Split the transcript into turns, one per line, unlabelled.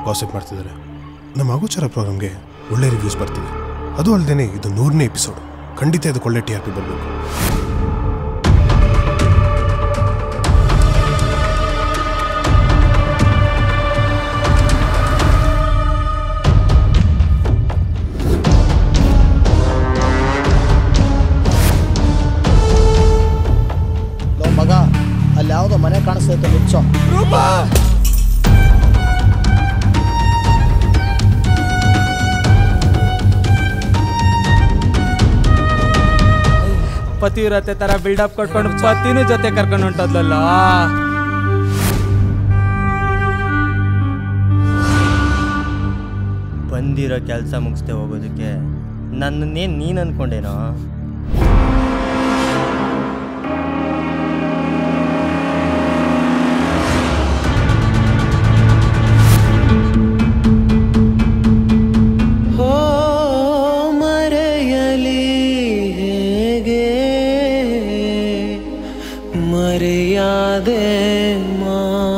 gossip ಮಾಡ್ತಿದ್ದಾರೆ ನಮ್ಮ ಅಗೋಚರ ಪ್ರೋಗ್ರಾಮ್ಗೆ ಒಳ್ಳೆ ರಿವ್ಯೂಸ್ ಬರ್ತಿದೆ ಅದು ಅಲ್ಲದೆ ಇದು ನೂರನೇ ಎಪಿಸೋಡ್ ಖಂಡಿತ ಇದಕ್ಕೆ ಒಳ್ಳೆ ಟಿ ಆರ್ ಪಿ ಬರಬೇಕು
ಲೋ ಮಗ ಅಲ್ಲಿ ಯಾವುದೋ ಮನೆ ಕಾಣಿಸ್ತೈತೆ ಮುಚ್ಚೋ
ಪತಿವ್ರತೆ ತರ ಬಿಲ್ಡಪ್ ಕೊಟ್ಕೊಂಡು ಪತಿನೂ ಜೊತೆ ಕರ್ಕೊಂಡು ಹೊಂಟದ್ಲಲ್ಲ
ಬಂದಿರೋ ಕೆಲಸ ಮುಗಿಸ್ದೆ ಹೋಗೋದಕ್ಕೆ ನನ್ನನ್ನೇನು ನೀನು ಅನ್ಕೊಂಡೇನೋ
ಹೋ ಮರೆಯಲಿ ಹೇಗೆ ಮರೆಯಾದೆ ಮಾ